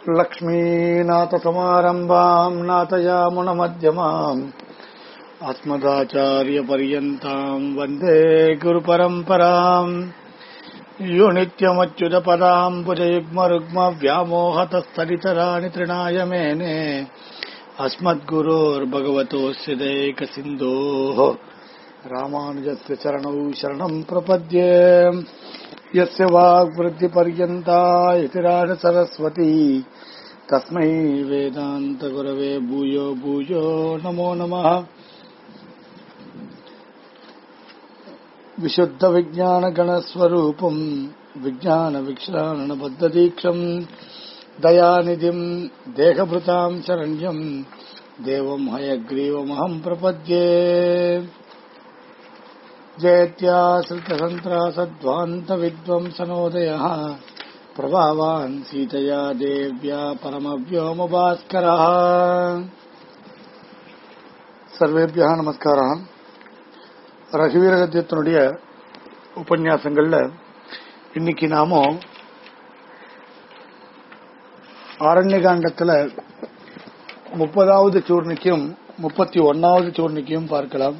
लक्ष्मीनाथसमारम्भाम् नाथयामुनमध्यमाम् अस्मदाचार्यपर्यन्ताम् वन्दे गुरुपरम्पराम् यो नित्यमच्युतपदाम् भुजयुग्मरुग्मव्यामोहतस्थलितराणि तृणाय मेने अस्मद्गुरोर्भगवतोऽस्य दैकसिन्धोः रामानुजस्य चरणौ शरणम् प्रपद्ये यस्य वाग्वृद्धिपर्यन्ता इतिराज सरस्वती तस्मै वेदान्तगुरवे भूयो भूयो नमो नमः विशुद्धविज्ञानगणस्वरूपम् विज्ञानविक्ष्राणबद्धदीक्षम् दयानिधिम् देहभृताम् शरण्यम् देवम् हयग्रीवमहम् प्रपद्ये जयत्याश्रितसन्त्रासध्वान्तविद्वंसनोदयः प्रभावान् सीतया देव्या परमव्योमभास्करः சர்வேபியா நமஸ்காரம் ரகுவீரகத்தியத்தினுடைய உபன்யாசங்கள்ல இன்னைக்கு நாம ஆரண்யகாண்டத்துல முப்பதாவது சூர்ணிக்கும் முப்பத்தி ஒன்னாவது சூர்ணிக்கும் பார்க்கலாம்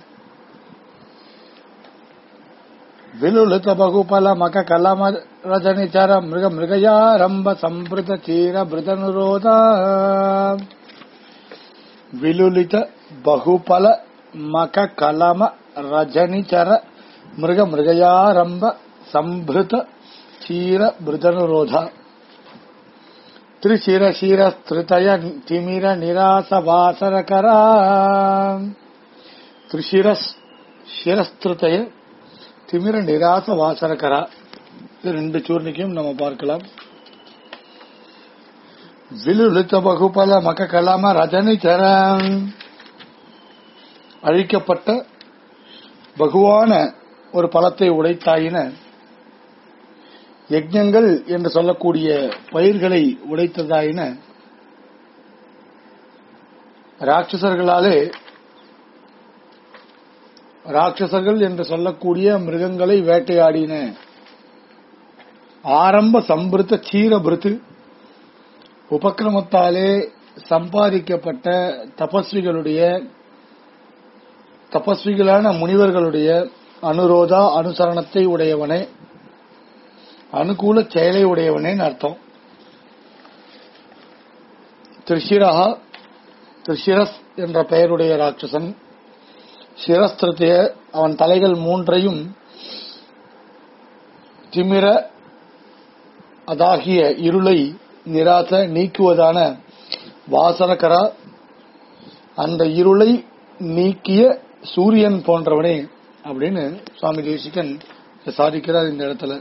విలులిత బహుఫల మక కలమ రజని చర మృగ మృగయారంభ సంభృత చీర భృతనురోధ విలులిత బహుఫల మక కలమ రజని చర మృగ మృగయారంభ సంభృత చీర భృతనురోధ త్రిశిర శిర స్తృతయ తిమిర నిరాస వాసరకర త్రిశిర శిరஸ்திருதய திமிர நிராச வாசரகரா இது ரெண்டு சூர்ணிக்கும் நம்ம பார்க்கலாம் விலுலித்த பகுபல மக கலாம ரஜனி சரம் அழிக்கப்பட்ட பகுவான ஒரு பழத்தை உடைத்தாயின யஜ்ஞங்கள் என்று சொல்லக்கூடிய பயிர்களை உடைத்ததாயின ராட்சசர்களாலே ராட்சசர்கள் என்று சொல்லக்கூடிய மிருகங்களை வேட்டையாடின ஆரம்ப சம்பிருத்த சீரபிருத்து உபக்கிரமத்தாலே சம்பாதிக்கப்பட்ட தபஸ்விகளுடைய தபஸ்விகளான முனிவர்களுடைய அனுரோதா அனுசரணத்தை உடையவனே அனுகூல செயலை உடையவனே அர்த்தம் திரிஷிரஹா திரிஷிரஸ் என்ற பெயருடைய ராட்சசன் சிரஸ்திருத்திய அவன் தலைகள் மூன்றையும் திமிர அதாகிய இருளை நிராச நீக்குவதான வாசனகரா அந்த இருளை நீக்கிய சூரியன் போன்றவனே அப்படின்னு சுவாமி தேசிகன் சாதிக்கிறார் இந்த இடத்துல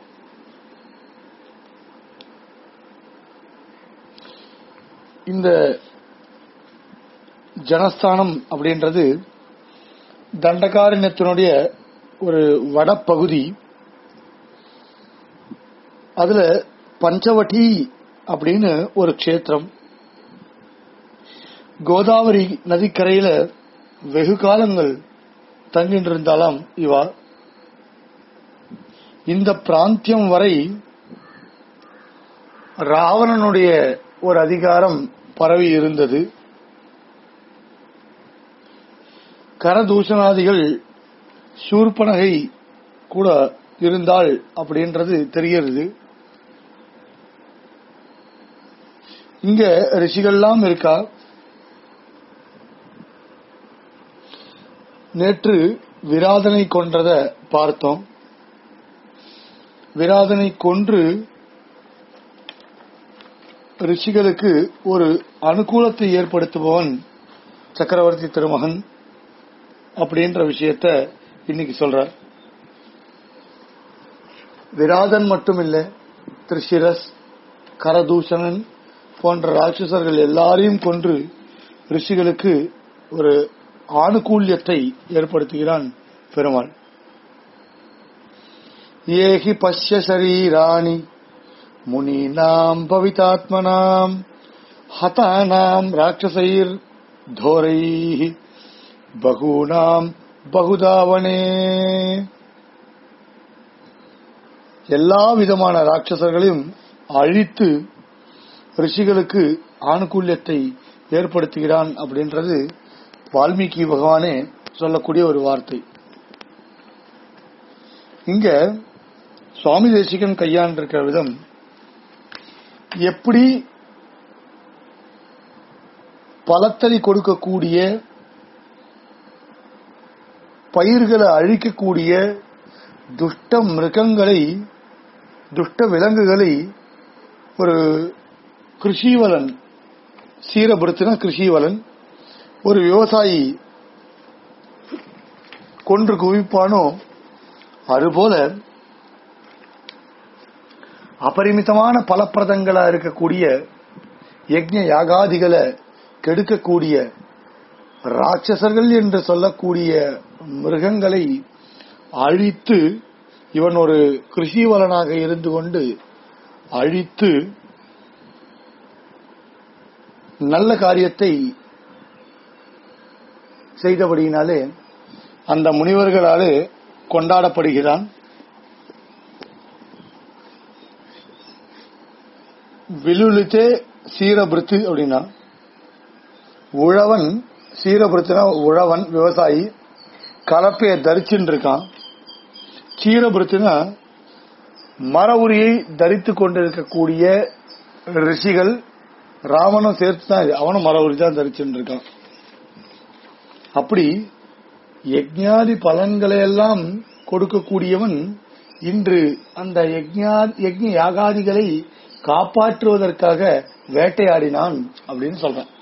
இந்த ஜனஸ்தானம் அப்படின்றது தண்டகாரண்யத்தினுடைய ஒரு வடப்பகுதி அதுல பஞ்சவட்டி அப்படின்னு ஒரு க்ஷேத்திரம் கோதாவரி நதிக்கரையில வெகு காலங்கள் தங்கிட்டு இருந்தாலாம் இவா இந்த பிராந்தியம் வரை ராவணனுடைய ஒரு அதிகாரம் பரவி இருந்தது கரதூஷணாதிகள் சூர்பனகை கூட இருந்தாள் அப்படின்றது தெரிகிறது இங்க ரிஷிகள்லாம் இருக்கா நேற்று விராதனை கொன்றத பார்த்தோம் விராதனை கொன்று ரிஷிகளுக்கு ஒரு அனுகூலத்தை ஏற்படுத்துபவன் சக்கரவர்த்தி திருமகன் அப்படின்ற விஷயத்த இன்னைக்கு சொல்றார் விராதன் மட்டும் இல்ல திரிஷிரஸ் கரதூஷணன் போன்ற ராட்சசர்கள் எல்லாரையும் கொன்று ரிஷிகளுக்கு ஒரு ஆணுகூல்யத்தை ஏற்படுத்துகிறான் பெருமாள் ஏகி பஷ்ய சரீராணி முனீனாம் பவிதாத்மனாம் ஹதானாம் ராட்சசைர் தோரைः பகூனாம் பகுதாவனே எல்லா விதமான ராட்சசர்களையும் அழித்து ரிஷிகளுக்கு ஆணுகூல்யத்தை ஏற்படுத்துகிறான் அப்படின்றது வால்மீகி பகவானே சொல்லக்கூடிய ஒரு வார்த்தை இங்க சுவாமி தேசிகன் கையாண்டிருக்கிற விதம் எப்படி பலத்தறி கொடுக்கக்கூடிய பயிர்களை அழிக்கக்கூடிய துஷ்ட மிருகங்களை துஷ்ட விலங்குகளை ஒரு கிருஷிவலன் சீரப்படுத்தின கிருஷிவலன் ஒரு விவசாயி கொன்று குவிப்பானோ அதுபோல அபரிமிதமான பலப்பிரதங்களா இருக்கக்கூடிய யஜ்ஞ யாகாதிகளை கெடுக்கக்கூடிய ராட்சசர்கள் என்று சொல்லக்கூடிய மிருகங்களை அழித்து இவன் ஒரு கிருஷிவலனாக இருந்து கொண்டு அழித்து நல்ல காரியத்தை செய்தபடியினாலே அந்த முனிவர்களாலே கொண்டாடப்படுகிறான் விலுலித்தே சீரபிருத்து அப்படின்னா உழவன் சீரபிருத்துனா உழவன் விவசாயி கலப்பையை தரிச்சுட்டு இருக்கான் சீரபிருத்துனா மர உரியை தரித்து கொண்டிருக்கக்கூடிய ரிஷிகள் ராமனும் சேர்த்து தான் அவனும் மர உரி தான் தரிச்சுட்டு இருக்கான் அப்படி யஜ்ஞாதி பலன்களை எல்லாம் கொடுக்கக்கூடியவன் இன்று அந்த யஜ்ஞ யாகாதிகளை காப்பாற்றுவதற்காக வேட்டையாடினான் அப்படின்னு சொல்றான்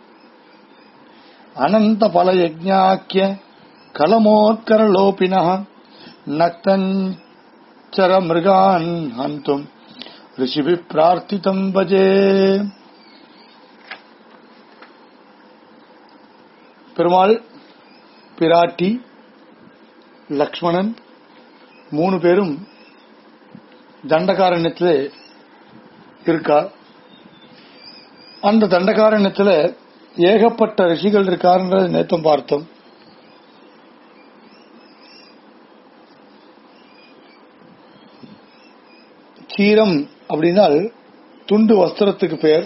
அனந்த பல யஜ்ஞாக்கிய கலமோத்கர லோபின நக்தஞ்சர மிருகான் ஹந்தும் ரிஷிபி பிரார்த்திதம் பஜே பெருமாள் பிராட்டி லக்ஷ்மணன் மூணு பேரும் தண்டகாரண்யத்தில் இருக்கா அந்த தண்டகாரண்யத்தில் ஏகப்பட்ட ரிஷிகள் இருக்காருன்றது நேத்தம் பார்த்தோம் சீரம் அப்படின்னால் துண்டு வஸ்திரத்துக்கு பெயர்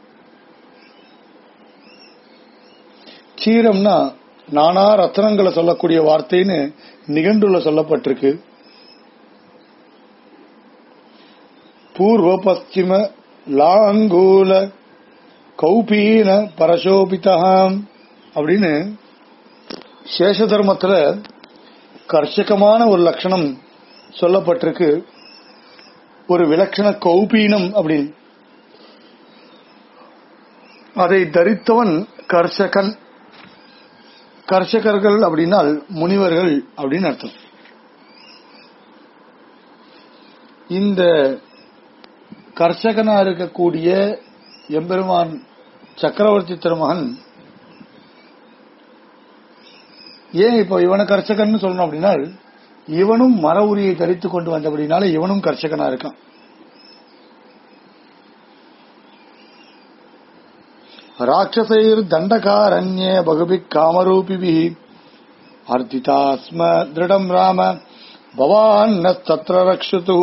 சீரம்னா நானா ரத்னங்களை சொல்லக்கூடிய வார்த்தைன்னு நிகண்டுல சொல்லப்பட்டிருக்கு பூர்வ பশ্চিம லாங்கூல கௌபீன பரசோபிதம் அப்படின்னு சேஷ தர்மத்துல கர்ஷகமான ஒரு லட்சணம் சொல்லப்பட்டிருக்கு ஒரு விலட்சண கௌபீனம் அப்படின்னு அதை தரித்தவன் கர்ஷகன் கர்ஷகர்கள் அப்படின்னால் முனிவர்கள் அப்படின்னு அர்த்தம் இந்த கர்ஷகனா இருக்கக்கூடிய எம்பெருமான் சக்கரவர்த்தி திருமகன் ஏன் இப்போ இவனை கர்ஷகன் சொல்லணும் அப்படின்னா இவனும் மர உரியை தரித்து கொண்டு வந்தபடினால இவனும் கர்ஷகனா இருக்கான் ராட்சசைர் தண்டகாரண்யே பகுபிக் காமரூபிபி அர்த்திதாஸ்ம திருடம் ராம பவான் தத்ர ரக்ஷது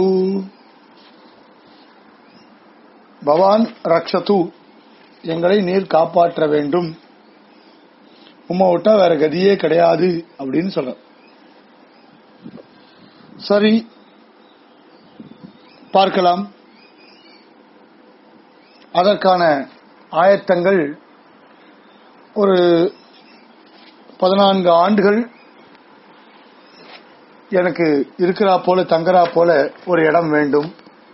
பவான் ரக்ஷது எங்களை நீர் காப்பாற்ற வேண்டும் உம்மை விட்டா வேற கதியே கிடையாது அப்படின்னு சொல்ற சரி பார்க்கலாம் அதற்கான ஆயத்தங்கள் ஒரு பதினான்கு ஆண்டுகள் எனக்கு இருக்கிறா போல தங்குறா போல ஒரு இடம் வேண்டும்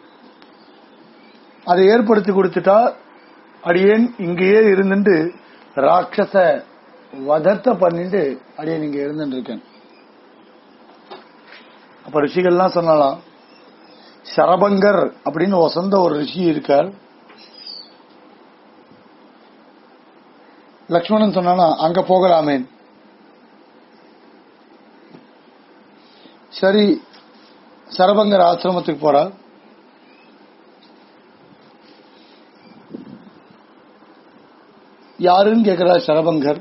அதை ஏற்படுத்தி கொடுத்துட்டா அடியேன் இங்கேயே இருந்துட்டு ராட்சச வதத்தை பண்ணிட்டு அடியேன் இங்க இருந்துட்டு இருக்கேன் அப்ப ரிஷிகள்லாம் சொன்னலாம் சரபங்கர் அப்படின்னு வசந்த ஒரு ரிஷி இருக்கார் லக்ஷ்மணன் சொன்னானா அங்க போகலாமேன் சரி சரபங்கர் ஆசிரமத்துக்கு போறா யாருன்னு கேக்குறா சரபங்கர்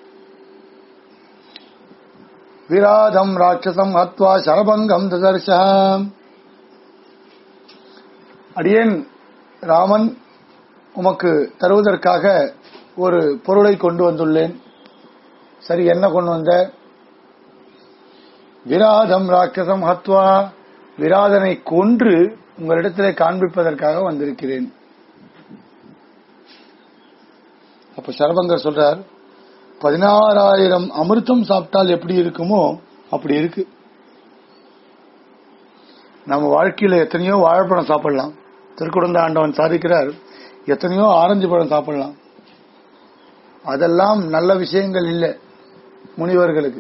விராதம் ராட்சசம் ஹத்வா சரபங்கம் ததர்ஷம் அடியேன் ராமன் உமக்கு தருவதற்காக ஒரு பொருளை கொண்டு வந்துள்ளேன் சரி என்ன கொண்டு வந்த விராதம் ராட்சசம் ஹத்வா விராதனை கொன்று உங்களிடத்திலே காண்பிப்பதற்காக வந்திருக்கிறேன் அப்ப சரபங்கர் சொல்றார் பதினாறாயிரம் அமிர்தம் சாப்பிட்டால் எப்படி இருக்குமோ அப்படி இருக்கு நம்ம வாழ்க்கையில எத்தனையோ வாழைப்பழம் சாப்பிடலாம் திருக்குடந்த ஆண்டவன் சாதிக்கிறார் எத்தனையோ ஆரஞ்சு பழம் சாப்பிடலாம் அதெல்லாம் நல்ல விஷயங்கள் இல்லை முனிவர்களுக்கு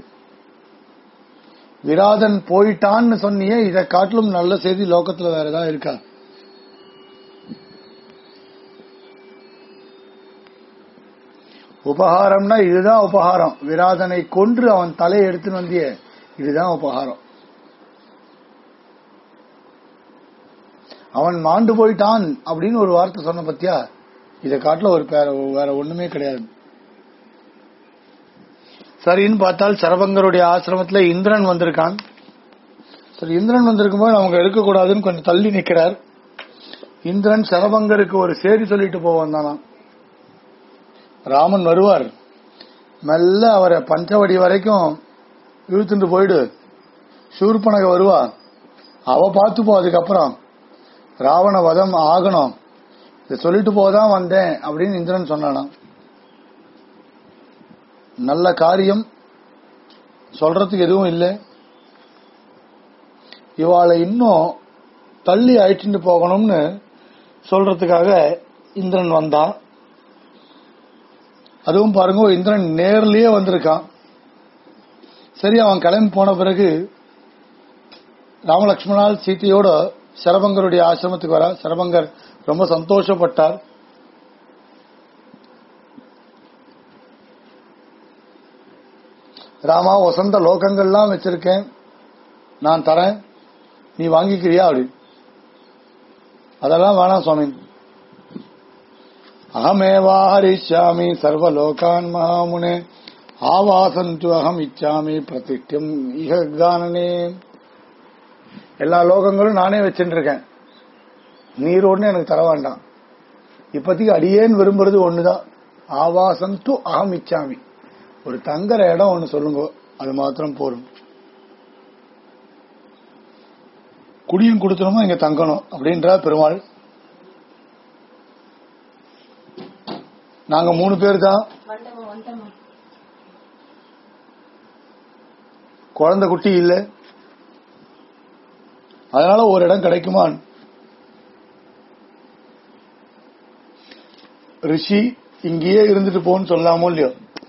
விராதன் போயிட்டான்னு சொன்னியே இதை காட்டிலும் நல்ல செய்தி லோகத்துல வேற ஏதாவது இருக்கா உபகாரம்னா இதுதான் உபகாரம் விராதனை கொன்று அவன் தலையை எடுத்துன்னு வந்திய இதுதான் உபகாரம் அவன் மாண்டு போயிட்டான் அப்படின்னு ஒரு வார்த்தை சொன்ன பத்தியா இதை காட்டுல ஒரு பேர- வேற ஒண்ணுமே கிடையாது சரின்னு பார்த்தால் சரபங்கருடைய ஆசிரமத்துல இந்திரன் வந்திருக்கான் சரி இந்திரன் வந்திருக்கும் போது அவங்க இருக்கக்கூடாதுன்னு கொஞ்சம் தள்ளி நிக்கிறார் இந்திரன் சரபங்கருக்கு ஒரு சேரி சொல்லிட்டு போவான் தானாம் ராமன் வருவார் மெல்ல அவரை பஞ்சவடி வரைக்கும் இழுத்துட்டு போயிடு சூர்பனக வருவா அவ பார்த்துப்போ அதுக்கப்புறம் ராவண வதம் ஆகணும் இதை சொல்லிட்டு போதான் வந்தேன் அப்படின்னு இந்திரன் சொன்னானாம் நல்ல காரியம் சொல்றதுக்கு எதுவும் இல்லை இவாளை இன்னும் தள்ளி அழைச்சிட்டு போகணும்னு சொல்றதுக்காக இந்திரன் வந்தான் அதுவும் பாருங்க இந்திரன் நேர்லயே வந்திருக்கான் சரி அவன் கிளம்பி போன பிறகு ராமலட்சுமணால் சீதையோட சரபங்கருடைய ஆசிரமத்துக்கு வரா சரபங்கர் ரொம்ப சந்தோஷப்பட்டார் ராமா வசந்த லோகங்கள்லாம் வச்சிருக்கேன் நான் தரேன் நீ வாங்கிக்கிறியா அப்படி அதெல்லாம் வேணாம் சுவாமி அகமேவா ஹரிஷ்யாமி சர்வலோகான் மகாமுனே ஆவாசந்து அகம் இச்சாமி பிரதிஷ்டம் இக கானனே எல்லா லோகங்களும் நானே வச்சுட்டு இருக்கேன் நீர் ஒண்ணு எனக்கு தர வேண்டாம் இப்போதைக்கு அடியேன் விரும்புறது ஒண்ணுதான் ஆவாசம் து அகம் இச்சாமி ஒரு தங்குற இடம் ஒண்ணு சொல்லுங்க அது மாத்திரம் போரும் குடியும் கொடுத்தனமா இங்க தங்கணும் அப்படின்ற பெருமாள் நாங்க மூணு பேர் தான் வந்தமா வந்தமா குழந்தை குட்டி இல்ல அதனால ஒரு இடம் கிடைக்குமான் ரிஷி இங்கேயே இருந்துட்டு போன்னு சொல்லாமோ இல்லையோ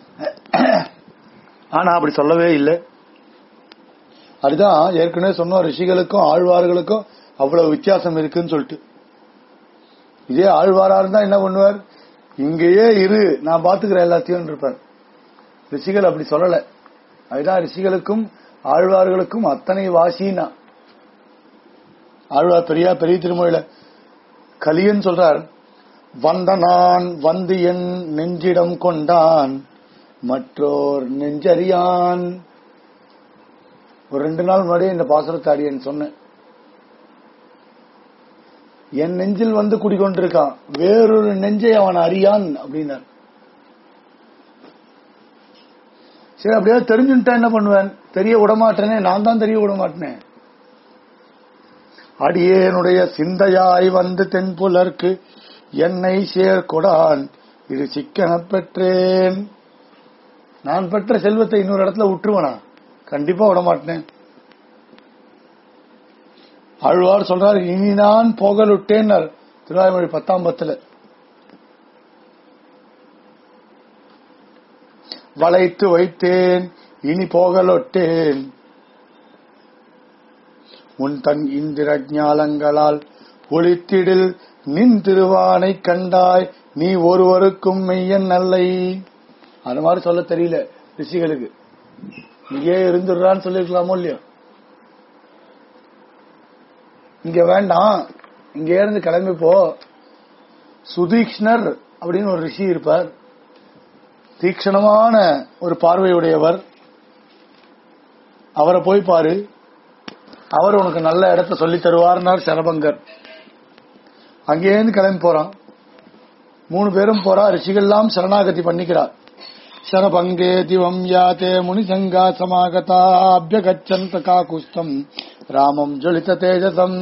ஆனா அப்படி சொல்லவே இல்லை அதுதான் ஏற்கனவே சொன்னோம் ரிஷிகளுக்கும் ஆழ்வார்களுக்கும் அவ்வளவு வித்தியாசம் இருக்குன்னு சொல்லிட்டு இதே ஆழ்வாரா இருந்தா என்ன பண்ணுவார் இங்கேயே இரு நான் பாத்துக்கிறேன் எல்லாத்தையும் இருப்பார் ரிஷிகள் அப்படி சொல்லல அதுதான் ரிஷிகளுக்கும் ஆழ்வார்களுக்கும் அத்தனை வாசினா ஆழ்வார் பெரியா பெரிய திருமொழியில கலியன் சொல்றார் வந்த நான் வந்து என் நெஞ்சிடம் கொண்டான் மற்றோர் நெஞ்சறியான் ஒரு ரெண்டு நாள் முன்னாடியே இந்த பாசுரத்தை அடியேன் சொன்னேன் என் நெஞ்சில் வந்து குடிக்கொண்டிருக்கான் வேறொரு நெஞ்சை அவன் அறியான் அப்படின்னார் சரி அப்படியே தெரிஞ்சுட்டா என்ன பண்ணுவேன் தெரிய விடமாட்டேனே நான் தான் தெரிய விடமாட்டேனே அடியேனுடைய சிந்தையாய் வந்து தென்புலர்க்கு என்னை சேர்கொடான் இது சிக்கனப் பெற்றேன் நான் பெற்ற செல்வத்தை இன்னொரு இடத்துல விட்டுருவனா கண்டிப்பா விடமாட்டேன் ஆழ்வார் சொல்றார் இனி நான் போகலுட்டேன்னார் திருவாய்மொழி பத்தாம் பத்துல வளைத்து வைத்தேன் இனி போகலொட்டேன் உன் தன் இந்திர ஞாலங்களால் ஒளித்திடில் நின் திருவானை கண்டாய் நீ ஒருவருக்கும் மெய்யன் நல்லை அது மாதிரி சொல்ல தெரியல ரிஷிகளுக்கு இங்கே இருந்துடுறான்னு சொல்லிருக்கலாமோ இல்லையோ இங்க வேண்டாம் இங்க இருந்து கிளம்பி போ சுதீக்ஷ்ணர் அப்படின்னு ஒரு ரிஷி இருப்பார் தீக்ஷணமான ஒரு பார்வையுடையவர் அவரை போய் பாரு அவர் உனக்கு நல்ல இடத்த சொல்லி தருவார்னார் சரபங்கர் அங்கேருந்து கிளம்பி போறான் மூணு பேரும் போறா ரிஷிகள்லாம் சரணாகதி பண்ணிக்கிறார் சரபங்கே திவம் யாத்தே முனிசங்கா சமாகதா அபியகச்சந்த காகுஸ்தம் ராமம் ஜொலித தேஜசம்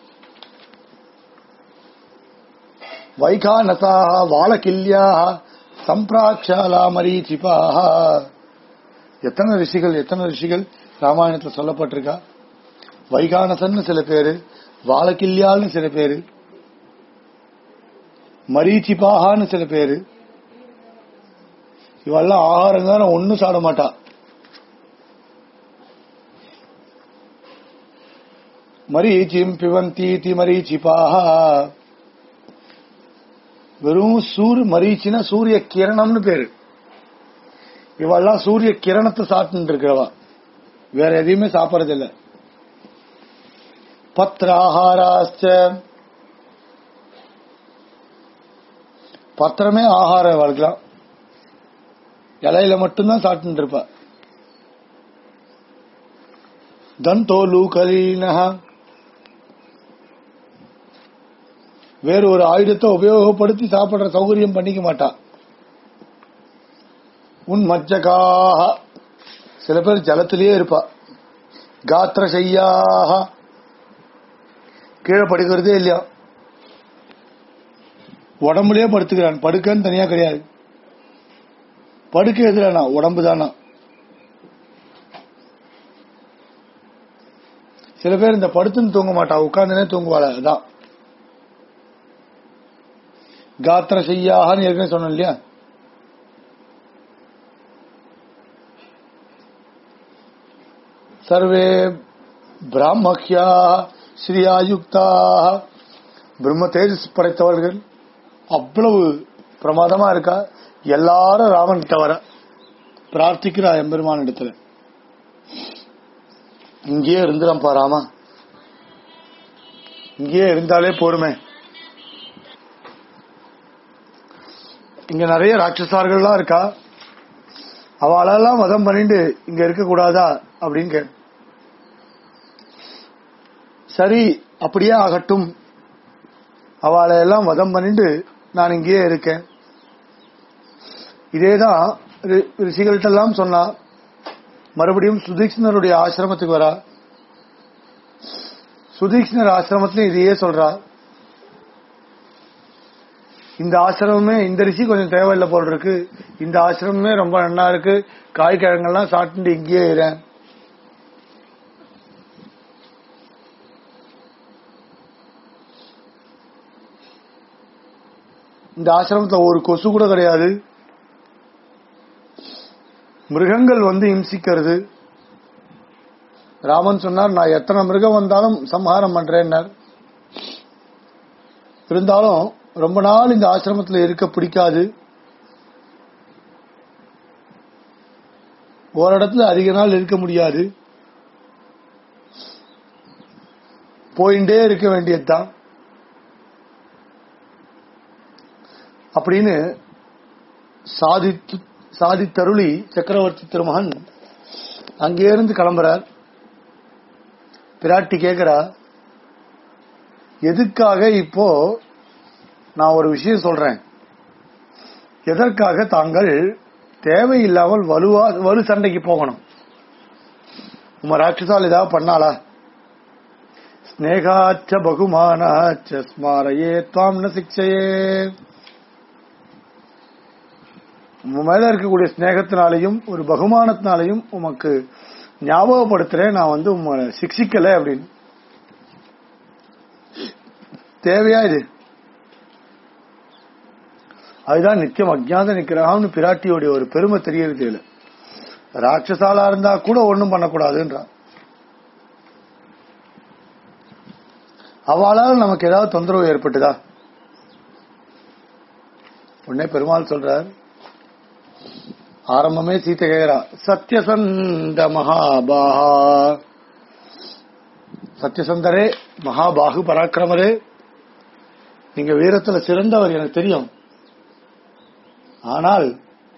வைகானசாக வாழகில்யாக சம்பிராட்சாலா மரீச்சிபாக எத்தனை ரிஷிகள் எத்தனை ரிஷிகள் ராமாயணத்துல சொல்லப்பட்டிருக்கா வைகானசன்னு சில பேரு வாழக்கில்யால்னு சில பேரு மரீச்சிபாகான்னு சில பேரு இவெல்லாம் ஆகாரம் தான் ஒன்னும் சாப்பிட மாட்டா மரீச்சிம் பிவந்தீதி மரீச்சிபாக வெறும் சூரிய மரீச்சினா சூரிய கிரணம்னு பேரு இவெல்லாம் சூரிய கிரணத்தை சாப்பிட்டு இருக்கிறவா வேற எதையுமே சாப்பிடறது இல்ல பத்திராகாராச்ச பத்திரமே ஆகாரம் வளர்க்கலாம் இலையில மட்டும்தான் சாப்பிட்டு இருப்பா தந்தோலு கலீனஹ வேறு ஒரு ஆயுதத்தை உபயோகப்படுத்தி சாப்பிடுற சௌகரியம் பண்ணிக்க மாட்டா உன் மஜ்ஜகாக சில பேர் ஜலத்திலேயே இருப்பா காத்திர செய்யாக கீழே படுக்கிறதே இல்லையா உடம்புலயே படுத்துக்கிறான் படுக்கன்னு தனியா கிடையாது படுக்க எதிரானா உடம்பு தானா சில பேர் இந்த படுத்துன்னு தூங்க மாட்டா உட்கார்ந்துனே தூங்குவாள் அதான் காத்திர செய்யாகன்னு ஏற்கனவே சொன்னோம் இல்லையா சர்வே பிராமக்யா ஸ்ரீயாயுக்தா பிரம்ம தேஜஸ் படைத்தவர்கள் அவ்வளவு பிரமாதமா இருக்கா எல்லாரும் ராமன் கிட்ட வர பிரார்த்திக்கிறா எம்பெருமான் இடத்துல இங்கேயே இருந்துடப்பா ராமா இங்கேயே இருந்தாலே போருமே இங்க நிறைய ராட்சசார்கள்லாம் இருக்கா அவளெல்லாம் வதம் பண்ணிட்டு இங்க இருக்க கூடாதா அப்படின்னு கே சரி அப்படியே ஆகட்டும் அவளை எல்லாம் வதம் பண்ணிட்டு நான் இங்கேயே இருக்கேன் இதேதான் ரி- ரிஷிகள்ட்ட எல்லாம் சொன்னா மறுபடியும் சுதீக்ஷ்ணருடைய ஆசிரமத்துக்கு வரா சுதீக்ஷ்ணர் ஆசிரமத்துல இதையே சொல்றா இந்த ஆசிரமமே இந்த ரிஷி கொஞ்சம் தேவையில்லை போல் இருக்கு இந்த ஆசிரமமே ரொம்ப நல்லா இருக்கு காய்கிழங்கெல்லாம் சாப்பிட்டு இங்கேயே இரேன் இந்த ஆசிரமத்துல ஒரு கொசு கூட கிடையாது மிருகங்கள் வந்து இம்சிக்கிறது ராமன் சொன்னார் நான் எத்தனை மிருகம் வந்தாலும் சம்ஹாரம் பண்றேன்னார் இருந்தாலும் ரொம்ப நாள் இந்த ஆசிரமத்தில் இருக்க பிடிக்காது ஓரிடத்துல அதிக நாள் இருக்க முடியாது போயிட்டே இருக்க வேண்டியதுதான் அப்படின்னு சாதித்து சாதித்தருளி சக்கரவர்த்தி திருமகன் அங்கே இருந்து கிளம்புறார் பிராட்டி கேக்குறா எதுக்காக இப்போ நான் ஒரு விஷயம் சொல்றேன் எதற்காக தாங்கள் தேவையில்லாமல் வலுவா வலு சண்டைக்கு போகணும் உம ராட்சசால் ஏதாவது பண்ணாளா ஸ்னேகாச்ச பகுமானாச்ச ஸ்மாரையே துவாம் ந சிக்ஷையே உங்க மேல இருக்கக்கூடிய ஸ்நேகத்தினாலையும் ஒரு பகுமானத்தினாலையும் உமக்கு ஞாபகப்படுத்துறேன் நான் வந்து உங்களை சிக்ஷிக்கல அப்படின்னு தேவையா இது அதுதான் நித்தியம் அஜ்ஞாத நிக்கிறகாம்னு பிராட்டியோடைய ஒரு பெருமை தெரியறது இல்ல ராட்சசாலா இருந்தா கூட ஒண்ணும் பண்ணக்கூடாதுன்றான் அவளால் நமக்கு ஏதாவது தொந்தரவு ஏற்பட்டுதா உடனே பெருமாள் சொல்றார் ஆரம்பமே சீத்தை கேக்குறா சத்யசந்த மகாபாகா சத்யசந்தரே மகாபாகு பராக்கிரமரே நீங்க வீரத்துல சிறந்தவர் எனக்கு தெரியும் ஆனால்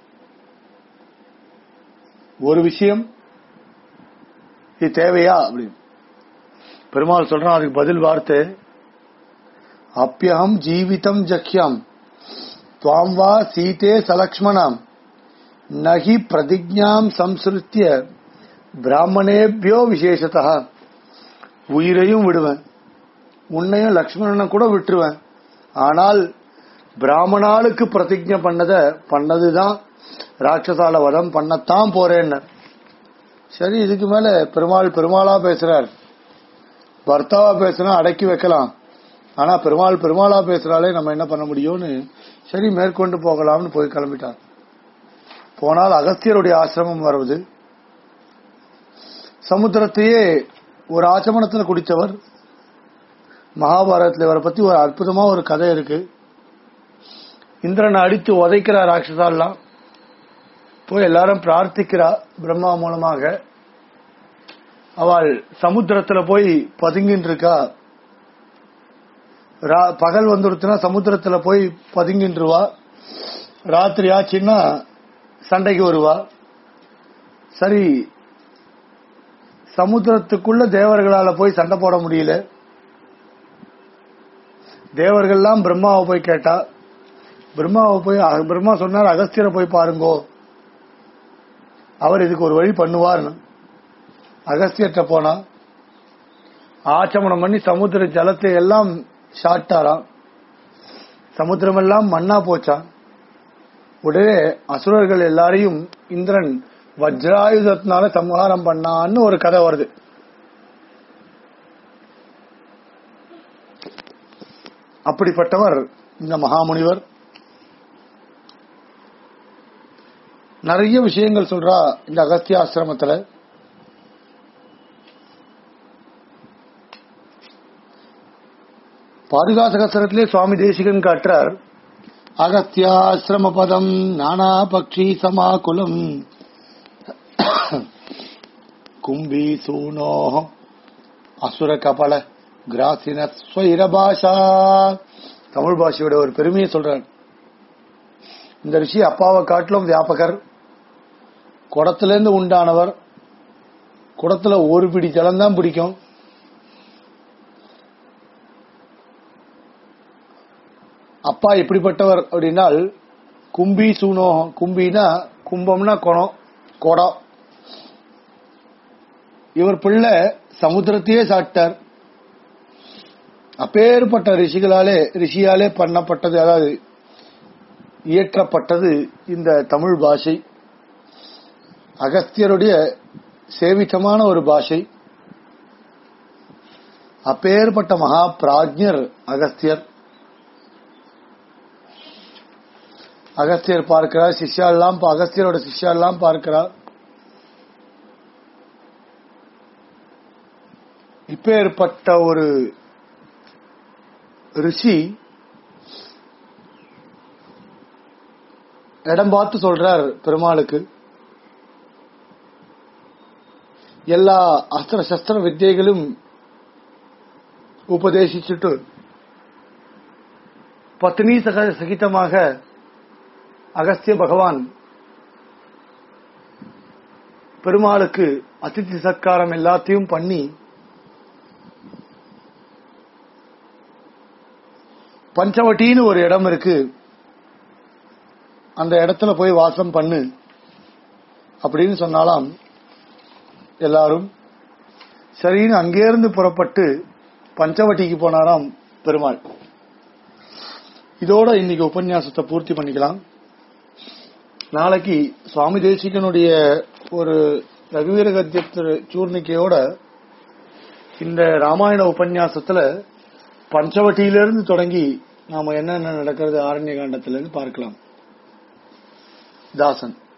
ஒரு விஷயம் இது தேவையா அப்படின்னு பெருமாள் சொல்றான் அதுக்கு பதில் வார்த்தை அப்பியம் ஜீவிதம் ஜக்கியம் துவாம் வா சீதே சலக்ஷ்மணாம் நகி பிரதிஜாம் சம்ஸ்ருத்திய பிராமணேபியோ விசேஷதா உயிரையும் விடுவேன் உன்னையும் லக்ஷ்மணனை கூட விட்டுருவேன் ஆனால் பிராமணாளுக்கு பிரதிஜை பண்ணத பண்ணதுதான் ராட்சசால வதம் பண்ணத்தான் போறேன்னு சரி இதுக்கு மேல பெருமாள் பெருமாளா பேசுறார் பர்த்தாவா பேசுனா அடக்கி வைக்கலாம் ஆனா பெருமாள் பெருமாளா பேசுறாலே நம்ம என்ன பண்ண முடியும்னு சரி மேற்கொண்டு போகலாம்னு போய் கிளம்பிட்டார் போனால் அகஸ்தியருடைய ஆசிரமம் வருவது சமுத்திரத்தையே ஒரு ஆச்சமனத்துல குடித்தவர் மகாபாரதத்துல இவரை பத்தி ஒரு அற்புதமா ஒரு கதை இருக்கு இந்திரனை அடித்து உதைக்கிற ராட்சசாலாம் போய் எல்லாரும் பிரார்த்திக்கிறா பிரம்மா மூலமாக அவள் சமுத்திரத்துல போய் பதுங்கின்னு இருக்கா ரா- பகல் வந்துடுச்சுன்னா சமுத்திரத்துல போய் பதுங்கின்றுவா ராத்திரி ஆச்சுன்னா சண்டைக்கு வருவா சரி சமுத்திரத்துக்குள்ள தேவர்களால போய் சண்டை போட முடியல தேவர்கள்லாம் பிரம்மாவை போய் கேட்டா பிரம்மாவை போய் அ- பிரம்மா சொன்னார் அகஸ்தியரை போய் பாருங்கோ அவர் இதுக்கு ஒரு வழி பண்ணுவார்னு அகஸ்தியர்கிட்ட போனா ஆச்சமனம் பண்ணி சமுத்திர ஜலத்தை எல்லாம் சாட்டாராம் சமுத்திரம் எல்லாம் மண்ணா போச்சான் உடனே அசுரர்கள் எல்லாரையும் இந்திரன் வஜ்ராயுதத்தினால சம்ஹாரம் பண்ணான்னு ஒரு கதை வருது அப்படிப்பட்டவர் இந்த மகாமுனிவர் நிறைய விஷயங்கள் சொல்றா இந்த அகஸ்திய ஆசிரமத்துல பாதுகாசகசரத்திலே சுவாமி தேசிகன் காட்டுறார் அகஸ்தியாசிரம பதம் நானா பக்ஷி சமாகுலம் கும்பி சூனோ அசுர கபல கிராசின ஸ்வைர பாஷா தமிழ் பாஷையோட ஒரு பெருமையை சொல்றார் இந்த ரிஷி அப்பாவை காட்டிலும் வியாபகர் குடத்திலிருந்து உண்டானவர் குடத்துல ஒரு பிடி ஜலம் தான் பிடிக்கும் அப்பா எப்படிப்பட்டவர் அப்படின்னால் கும்பி சூனோகம் கும்பினா கும்பம்னா குணம் குடம் இவர் பிள்ளை சமுத்திரத்தையே சாப்பிட்டார் அப்பேற்பட்ட ரிஷிகளாலே ரிஷியாலே பண்ணப்பட்டது அதாவது இயற்றப்பட்டது இந்த தமிழ் பாஷை அகஸ்தியருடைய சேவித்தமான ஒரு பாஷை அப்பேற்பட்ட மகா பிராஜ்ஞர் அகஸ்தியர் அகஸ்தியர் பார்க்கிறார் சிஷ்யாலாம் அகஸ்தியரோட சிஷ்யாலாம் பார்க்கிறார் இப்பேற்பட்ட ஒரு ரிஷி இடம் பார்த்து சொல்றார் பெருமாளுக்கு எல்லா அஸ்திர சஸ்திர வித்தியைகளும் உபதேசிச்சுட்டு பத்னி சக சகிதமாக அகஸ்திய பகவான் பெருமாளுக்கு அதிதி சத்காரம் எல்லாத்தையும் பண்ணி பஞ்சவட்டின்னு ஒரு இடம் இருக்கு அந்த இடத்துல போய் வாசம் பண்ணு அப்படின்னு சொன்னாலாம் எல்லாரும் சரின்னு அங்கேருந்து புறப்பட்டு பஞ்சவட்டிக்கு போனாராம் பெருமாள் இதோட இன்னைக்கு உபன்யாசத்தை பூர்த்தி பண்ணிக்கலாம் நாளைக்கு சுவாமி தேசிகனுடைய ஒரு ரகுவீர கத்தியத்து சூர்ணிக்கையோட இந்த ராமாயண உபன்யாசத்துல பஞ்சவட்டியிலிருந்து தொடங்கி நாம என்னென்ன நடக்கிறது ஆரண்ய காண்டத்திலிருந்து பார்க்கலாம் தாசன்